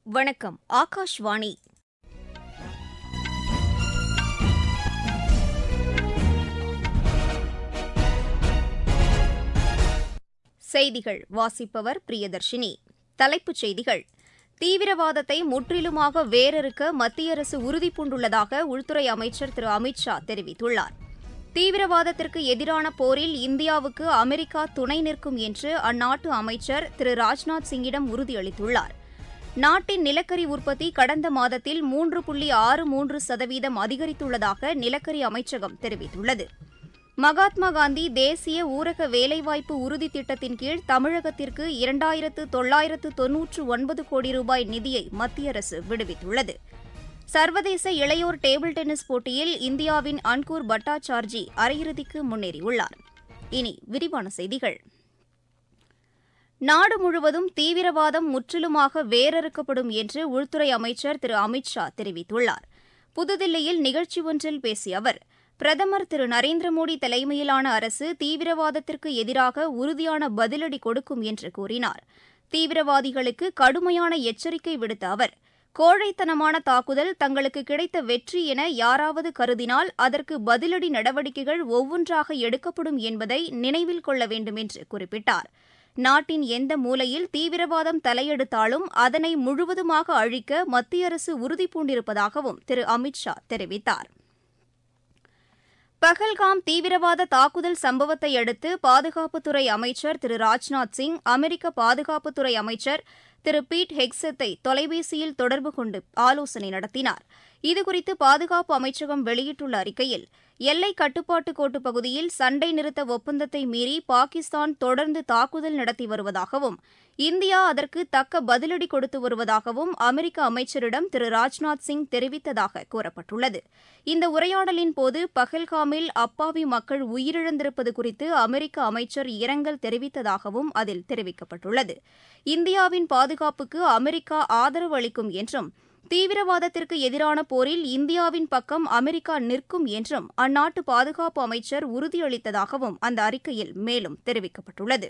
வணக்கம் ஆகாஷ்வாணி செய்திகள் வாசிப்பவர் பிரியதர்ஷினி தலைப்புச் செய்திகள் தீவிரவாதத்தை முற்றிலுமாக வேரறுக்க மத்திய அரசு உறுதிபூண்டுள்ளதாக உள்துறை அமைச்சர் திரு அமித் ஷா தெரிவித்துள்ளார் தீவிரவாதத்திற்கு எதிரான போரில் இந்தியாவுக்கு அமெரிக்கா துணை நிற்கும் என்று அந்நாட்டு அமைச்சர் திரு ராஜ்நாத் சிங்கிடம் உறுதியளித்துள்ளார் நாட்டின் நிலக்கரி உற்பத்தி கடந்த மாதத்தில் மூன்று புள்ளி ஆறு மூன்று சதவீதம் அதிகரித்துள்ளதாக நிலக்கரி அமைச்சகம் தெரிவித்துள்ளது மகாத்மா காந்தி தேசிய ஊரக வேலைவாய்ப்பு உறுதி திட்டத்தின் கீழ் தமிழகத்திற்கு இரண்டாயிரத்து தொள்ளாயிரத்து தொன்னூற்று ஒன்பது கோடி ரூபாய் நிதியை மத்திய அரசு விடுவித்துள்ளது சர்வதேச இளையோர் டேபிள் டென்னிஸ் போட்டியில் இந்தியாவின் அன்கூர் பட்டாச்சார்ஜி அரையிறுதிக்கு முன்னேறியுள்ளார் இனி விரிவான செய்திகள் நாடு முழுவதும் தீவிரவாதம் முற்றிலுமாக வேரறுக்கப்படும் என்று உள்துறை அமைச்சர் திரு அமித் ஷா தெரிவித்துள்ளார் புதுதில்லியில் நிகழ்ச்சி ஒன்றில் பேசிய அவர் பிரதமர் திரு நரேந்திர மோடி தலைமையிலான அரசு தீவிரவாதத்திற்கு எதிராக உறுதியான பதிலடி கொடுக்கும் என்று கூறினார் தீவிரவாதிகளுக்கு கடுமையான எச்சரிக்கை விடுத்த அவர் கோழைத்தனமான தாக்குதல் தங்களுக்கு கிடைத்த வெற்றி என யாராவது கருதினால் அதற்கு பதிலடி நடவடிக்கைகள் ஒவ்வொன்றாக எடுக்கப்படும் என்பதை நினைவில் கொள்ள வேண்டும் என்று குறிப்பிட்டார் நாட்டின் எந்த மூலையில் தீவிரவாதம் தலையெடுத்தாலும் அதனை முழுவதுமாக அழிக்க மத்திய அரசு உறுதிபூண்டிருப்பதாகவும் திரு அமித் ஷா தெரிவித்தார் பஹல்காம் தீவிரவாத தாக்குதல் சம்பவத்தை அடுத்து பாதுகாப்புத்துறை அமைச்சர் திரு ராஜ்நாத் சிங் அமெரிக்க பாதுகாப்புத்துறை அமைச்சர் திரு பீட் ஹெக்ஸத்தை தொலைபேசியில் தொடர்பு கொண்டு ஆலோசனை நடத்தினார் இதுகுறித்து பாதுகாப்பு அமைச்சகம் வெளியிட்டுள்ள அறிக்கையில் எல்லை கட்டுப்பாட்டு கோட்டு பகுதியில் சண்டை நிறுத்த ஒப்பந்தத்தை மீறி பாகிஸ்தான் தொடர்ந்து தாக்குதல் நடத்தி வருவதாகவும் இந்தியா அதற்கு தக்க பதிலடி கொடுத்து வருவதாகவும் அமெரிக்க அமைச்சரிடம் திரு ராஜ்நாத் சிங் தெரிவித்ததாக கூறப்பட்டுள்ளது இந்த உரையாடலின் போது பஹல்காமில் அப்பாவி மக்கள் உயிரிழந்திருப்பது குறித்து அமெரிக்க அமைச்சர் இரங்கல் தெரிவித்ததாகவும் அதில் தெரிவிக்கப்பட்டுள்ளது இந்தியாவின் பாதுகாப்புக்கு அமெரிக்கா ஆதரவு அளிக்கும் என்றும் தீவிரவாதத்திற்கு எதிரான போரில் இந்தியாவின் பக்கம் அமெரிக்கா நிற்கும் என்றும் அந்நாட்டு பாதுகாப்பு அமைச்சர் உறுதியளித்ததாகவும் அந்த அறிக்கையில் மேலும் தெரிவிக்கப்பட்டுள்ளது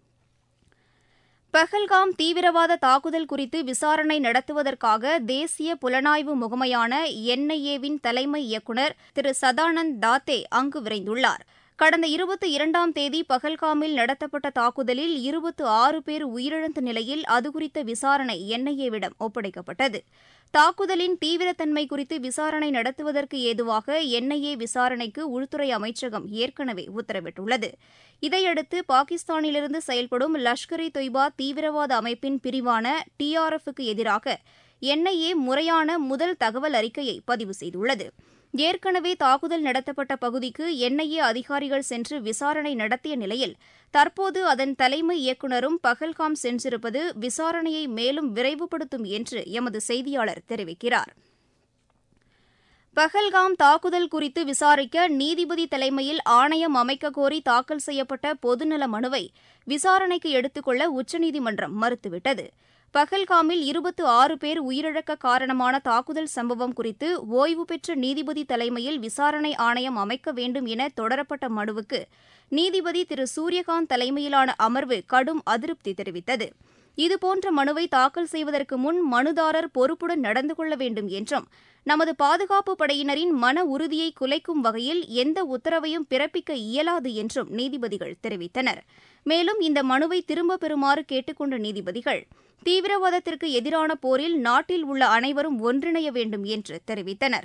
பஹல்காம் தீவிரவாத தாக்குதல் குறித்து விசாரணை நடத்துவதற்காக தேசிய புலனாய்வு முகமையான என்ஐஏவின் தலைமை இயக்குநர் திரு சதானந்த் தாத்தே அங்கு விரைந்துள்ளார் கடந்த இருபத்தி இரண்டாம் தேதி பஹல்காமில் நடத்தப்பட்ட தாக்குதலில் இருபத்து ஆறு பேர் உயிரிழந்த நிலையில் அது குறித்த விசாரணை என்ஐஏவிடம் ஒப்படைக்கப்பட்டது தாக்குதலின் தீவிரத்தன்மை குறித்து விசாரணை நடத்துவதற்கு ஏதுவாக என்ஐஏ விசாரணைக்கு உள்துறை அமைச்சகம் ஏற்கனவே உத்தரவிட்டுள்ளது இதையடுத்து பாகிஸ்தானிலிருந்து செயல்படும் லஷ்கர் இ தொய்பா தீவிரவாத அமைப்பின் பிரிவான டிஆர்எஃப்க்கு எதிராக என்ஐஏ முறையான முதல் தகவல் அறிக்கையை பதிவு செய்துள்ளது ஏற்கனவே தாக்குதல் நடத்தப்பட்ட பகுதிக்கு என்ஐஏ அதிகாரிகள் சென்று விசாரணை நடத்திய நிலையில் தற்போது அதன் தலைமை இயக்குநரும் பஹல்காம் சென்றிருப்பது விசாரணையை மேலும் விரைவுபடுத்தும் என்று எமது செய்தியாளர் தெரிவிக்கிறார் பஹல்காம் தாக்குதல் குறித்து விசாரிக்க நீதிபதி தலைமையில் ஆணையம் அமைக்க கோரி தாக்கல் செய்யப்பட்ட பொதுநல மனுவை விசாரணைக்கு எடுத்துக்கொள்ள உச்சநீதிமன்றம் மறுத்துவிட்டது பஹல்காமில் இருபத்து ஆறு பேர் உயிரிழக்க காரணமான தாக்குதல் சம்பவம் குறித்து ஓய்வு பெற்ற நீதிபதி தலைமையில் விசாரணை ஆணையம் அமைக்க வேண்டும் என தொடரப்பட்ட மனுவுக்கு நீதிபதி திரு சூரியகாந்த் தலைமையிலான அமர்வு கடும் அதிருப்தி தெரிவித்தது இதுபோன்ற மனுவை தாக்கல் செய்வதற்கு முன் மனுதாரர் பொறுப்புடன் நடந்து கொள்ள வேண்டும் என்றும் நமது பாதுகாப்பு படையினரின் மன உறுதியை குலைக்கும் வகையில் எந்த உத்தரவையும் பிறப்பிக்க இயலாது என்றும் நீதிபதிகள் தெரிவித்தனர் மேலும் இந்த மனுவை திரும்பப் பெறுமாறு கேட்டுக்கொண்ட நீதிபதிகள் தீவிரவாதத்திற்கு எதிரான போரில் நாட்டில் உள்ள அனைவரும் ஒன்றிணைய வேண்டும் என்று தெரிவித்தனர்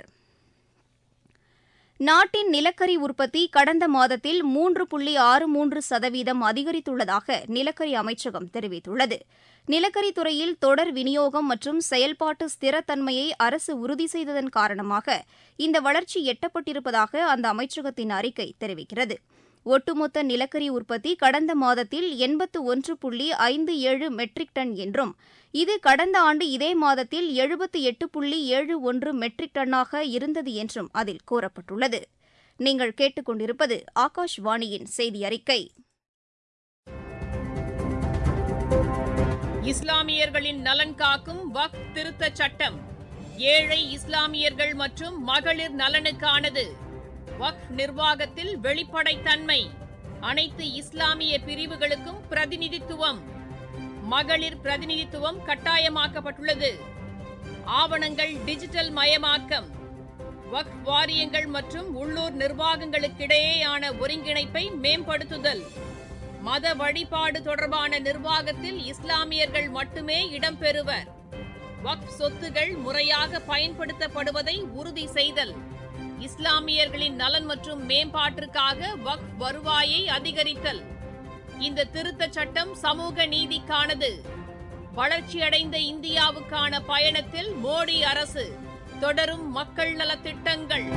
நாட்டின் நிலக்கரி உற்பத்தி கடந்த மாதத்தில் மூன்று புள்ளி ஆறு மூன்று சதவீதம் அதிகரித்துள்ளதாக நிலக்கரி அமைச்சகம் தெரிவித்துள்ளது நிலக்கரி துறையில் தொடர் விநியோகம் மற்றும் செயல்பாட்டு ஸ்திரத்தன்மையை அரசு உறுதி செய்ததன் காரணமாக இந்த வளர்ச்சி எட்டப்பட்டிருப்பதாக அந்த அமைச்சகத்தின் அறிக்கை தெரிவிக்கிறது ஒட்டுமொத்த நிலக்கரி உற்பத்தி கடந்த மாதத்தில் எண்பத்து ஒன்று புள்ளி ஐந்து ஏழு மெட்ரிக் டன் என்றும் இது கடந்த ஆண்டு இதே மாதத்தில் எழுபத்து எட்டு புள்ளி ஏழு ஒன்று மெட்ரிக் டன்னாக இருந்தது என்றும் அதில் கூறப்பட்டுள்ளது நீங்கள் கேட்டுக்கொண்டிருப்பது ஆகாஷ்வாணியின் செய்தி அறிக்கை இஸ்லாமியர்களின் நலன் காக்கும் வக் திருத்தச் சட்டம் ஏழை இஸ்லாமியர்கள் மற்றும் மகளிர் நலனுக்கானது வக்ஃப் நிர்வாகத்தில் வெளிப்படைத்தன்மை அனைத்து இஸ்லாமிய பிரிவுகளுக்கும் பிரதிநிதித்துவம் மகளிர் பிரதிநிதித்துவம் கட்டாயமாக்கப்பட்டுள்ளது ஆவணங்கள் டிஜிட்டல் மயமாக்கம் வக்ஃப் வாரியங்கள் மற்றும் உள்ளூர் நிர்வாகங்களுக்கிடையேயான ஒருங்கிணைப்பை மேம்படுத்துதல் மத வழிபாடு தொடர்பான நிர்வாகத்தில் இஸ்லாமியர்கள் மட்டுமே இடம்பெறுவர் வக்ஃப் சொத்துகள் முறையாக பயன்படுத்தப்படுவதை உறுதி செய்தல் இஸ்லாமியர்களின் நலன் மற்றும் மேம்பாட்டிற்காக வக்ஃப் வருவாயை அதிகரித்தல் இந்த திருத்தச் சட்டம் சமூக நீதிக்கானது வளர்ச்சியடைந்த இந்தியாவுக்கான பயணத்தில் மோடி அரசு தொடரும் மக்கள் நலத்திட்டங்கள்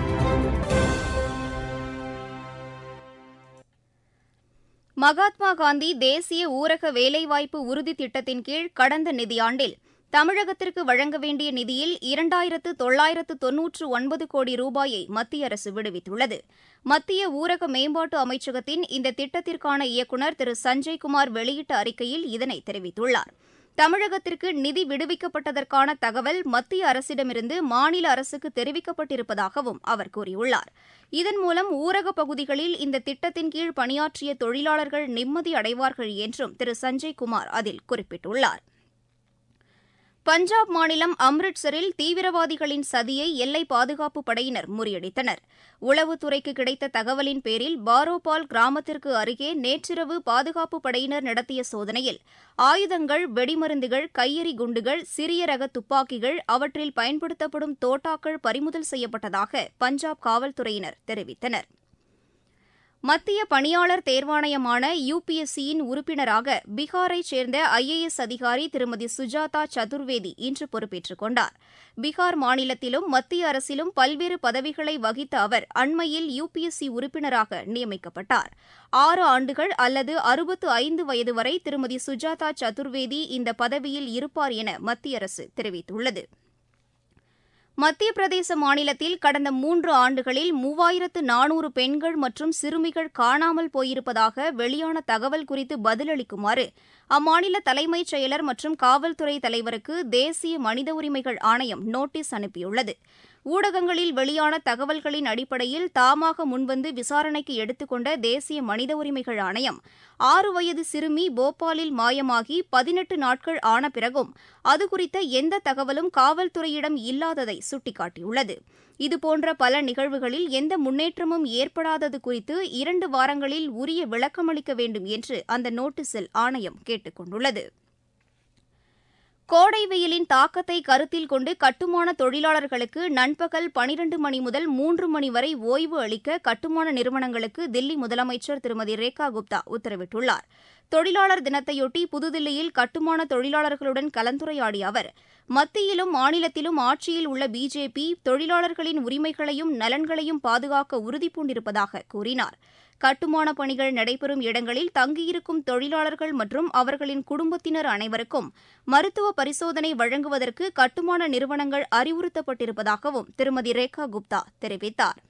மகாத்மா காந்தி தேசிய ஊரக வேலைவாய்ப்பு உறுதி திட்டத்தின் கீழ் கடந்த நிதியாண்டில் தமிழகத்திற்கு வழங்க வேண்டிய நிதியில் இரண்டாயிரத்து தொள்ளாயிரத்து தொன்னூற்று ஒன்பது கோடி ரூபாயை மத்திய அரசு விடுவித்துள்ளது மத்திய ஊரக மேம்பாட்டு அமைச்சகத்தின் இந்த திட்டத்திற்கான இயக்குநர் திரு சஞ்சய்குமார் வெளியிட்ட அறிக்கையில் இதனை தெரிவித்துள்ளார் தமிழகத்திற்கு நிதி விடுவிக்கப்பட்டதற்கான தகவல் மத்திய அரசிடமிருந்து மாநில அரசுக்கு தெரிவிக்கப்பட்டிருப்பதாகவும் அவர் கூறியுள்ளார் இதன் மூலம் ஊரகப் பகுதிகளில் இந்த திட்டத்தின் கீழ் பணியாற்றிய தொழிலாளர்கள் நிம்மதி அடைவார்கள் என்றும் திரு சஞ்சய்குமார் அதில் குறிப்பிட்டுள்ளார் பஞ்சாப் மாநிலம் அம்ரிட்சரில் தீவிரவாதிகளின் சதியை எல்லை பாதுகாப்பு படையினர் முறியடித்தனர் உளவுத்துறைக்கு கிடைத்த தகவலின் பேரில் பாரோபால் கிராமத்திற்கு அருகே நேற்றிரவு பாதுகாப்பு படையினர் நடத்திய சோதனையில் ஆயுதங்கள் வெடிமருந்துகள் கையெறி குண்டுகள் சிறிய ரக துப்பாக்கிகள் அவற்றில் பயன்படுத்தப்படும் தோட்டாக்கள் பறிமுதல் செய்யப்பட்டதாக பஞ்சாப் காவல்துறையினர் தெரிவித்தனா் மத்திய பணியாளர் தேர்வாணையமான யுபிஎஸ்சியின் உறுப்பினராக பீகாரைச் சேர்ந்த ஐஏஎஸ் அதிகாரி திருமதி சுஜாதா சதுர்வேதி இன்று பொறுப்பேற்றுக் கொண்டார் பீகார் மாநிலத்திலும் மத்திய அரசிலும் பல்வேறு பதவிகளை வகித்த அவர் அண்மையில் யுபிஎஸ்சி உறுப்பினராக நியமிக்கப்பட்டார் ஆறு ஆண்டுகள் அல்லது அறுபத்து ஐந்து வயது வரை திருமதி சுஜாதா சதுர்வேதி இந்த பதவியில் இருப்பார் என மத்திய அரசு தெரிவித்துள்ளது மத்திய பிரதேச மாநிலத்தில் கடந்த மூன்று ஆண்டுகளில் மூவாயிரத்து நானூறு பெண்கள் மற்றும் சிறுமிகள் காணாமல் போயிருப்பதாக வெளியான தகவல் குறித்து பதிலளிக்குமாறு அம்மாநில தலைமைச் செயலர் மற்றும் காவல்துறை தலைவருக்கு தேசிய மனித உரிமைகள் ஆணையம் நோட்டீஸ் அனுப்பியுள்ளது ஊடகங்களில் வெளியான தகவல்களின் அடிப்படையில் தாமாக முன்வந்து விசாரணைக்கு எடுத்துக்கொண்ட தேசிய மனித உரிமைகள் ஆணையம் ஆறு வயது சிறுமி போபாலில் மாயமாகி பதினெட்டு நாட்கள் ஆன பிறகும் அது குறித்த எந்த தகவலும் காவல்துறையிடம் இல்லாததை சுட்டிக்காட்டியுள்ளது இதுபோன்ற பல நிகழ்வுகளில் எந்த முன்னேற்றமும் ஏற்படாதது குறித்து இரண்டு வாரங்களில் உரிய விளக்கமளிக்க வேண்டும் என்று அந்த நோட்டீஸில் ஆணையம் கேட்டுக் கொண்டுள்ளது கோடை வெயிலின் தாக்கத்தை கருத்தில் கொண்டு கட்டுமான தொழிலாளர்களுக்கு நண்பகல் பனிரண்டு மணி முதல் மூன்று மணி வரை ஓய்வு அளிக்க கட்டுமான நிறுவனங்களுக்கு தில்லி முதலமைச்சர் திருமதி ரேகா குப்தா உத்தரவிட்டுள்ளார் தொழிலாளர் தினத்தையொட்டி புதுதில்லியில் கட்டுமான தொழிலாளர்களுடன் கலந்துரையாடிய அவர் மத்தியிலும் மாநிலத்திலும் ஆட்சியில் உள்ள பிஜேபி தொழிலாளர்களின் உரிமைகளையும் நலன்களையும் பாதுகாக்க உறுதிபூண்டிருப்பதாக கூறினார் கட்டுமான பணிகள் நடைபெறும் இடங்களில் தங்கியிருக்கும் தொழிலாளர்கள் மற்றும் அவர்களின் குடும்பத்தினர் அனைவருக்கும் மருத்துவ பரிசோதனை வழங்குவதற்கு கட்டுமான நிறுவனங்கள் அறிவுறுத்தப்பட்டிருப்பதாகவும் திருமதி ரேகா குப்தா தெரிவித்தார்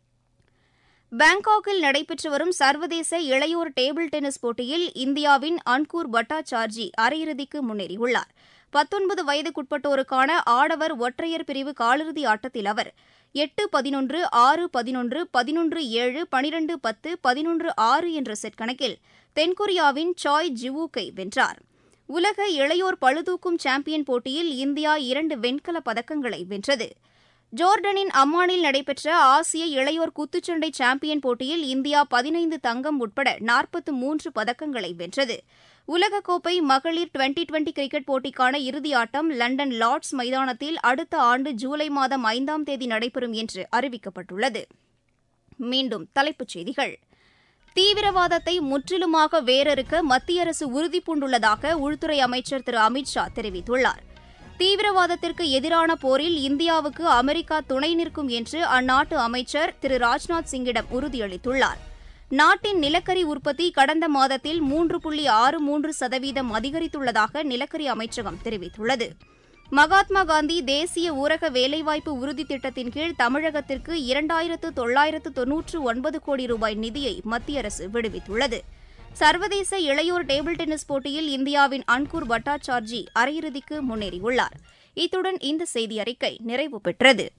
பாங்காக்கில் நடைபெற்று வரும் சர்வதேச இளையோர் டேபிள் டென்னிஸ் போட்டியில் இந்தியாவின் அன்கூர் பட்டாச்சார்ஜி அரையிறுதிக்கு முன்னேறியுள்ளார் பத்தொன்பது வயதுக்குட்பட்டோருக்கான ஆடவர் ஒற்றையர் பிரிவு காலிறுதி ஆட்டத்தில் அவர் எட்டு பதினொன்று ஆறு பதினொன்று பதினொன்று ஏழு பனிரெண்டு பத்து பதினொன்று ஆறு என்ற செட் கணக்கில் தென்கொரியாவின் சாய் ஜிவூக்கை வென்றார் உலக இளையோர் பளுதூக்கும் சாம்பியன் போட்டியில் இந்தியா இரண்டு வெண்கலப் பதக்கங்களை வென்றது ஜோர்டனின் அம்மானில் நடைபெற்ற ஆசிய இளையோர் குத்துச்சண்டை சாம்பியன் போட்டியில் இந்தியா பதினைந்து தங்கம் உட்பட நாற்பத்து மூன்று பதக்கங்களை வென்றது உலகக்கோப்பை மகளிர் டுவெண்டி டுவெண்டி கிரிக்கெட் போட்டிக்கான இறுதி ஆட்டம் லண்டன் லார்ட்ஸ் மைதானத்தில் அடுத்த ஆண்டு ஜூலை மாதம் ஐந்தாம் தேதி நடைபெறும் என்று அறிவிக்கப்பட்டுள்ளது மீண்டும் தலைப்புச் செய்திகள் தீவிரவாதத்தை முற்றிலுமாக வேரறுக்க மத்திய அரசு உறுதிபூண்டுள்ளதாக உள்துறை அமைச்சர் திரு அமித் ஷா தெரிவித்துள்ளார் தீவிரவாதத்திற்கு எதிரான போரில் இந்தியாவுக்கு அமெரிக்கா துணை நிற்கும் என்று அந்நாட்டு அமைச்சர் திரு ராஜ்நாத் சிங்கிடம் உறுதியளித்துள்ளார் நாட்டின் நிலக்கரி உற்பத்தி கடந்த மாதத்தில் மூன்று புள்ளி ஆறு மூன்று சதவீதம் அதிகரித்துள்ளதாக நிலக்கரி அமைச்சகம் தெரிவித்துள்ளது மகாத்மா காந்தி தேசிய ஊரக வேலைவாய்ப்பு உறுதி திட்டத்தின் கீழ் தமிழகத்திற்கு இரண்டாயிரத்து தொள்ளாயிரத்து தொன்னூற்று ஒன்பது கோடி ரூபாய் நிதியை மத்திய அரசு விடுவித்துள்ளது சர்வதேச இளையோர் டேபிள் டென்னிஸ் போட்டியில் இந்தியாவின் அன்கூர் பட்டாச்சார்ஜி அரையிறுதிக்கு முன்னேறியுள்ளார் இத்துடன் இந்த செய்தி அறிக்கை நிறைவு பெற்றது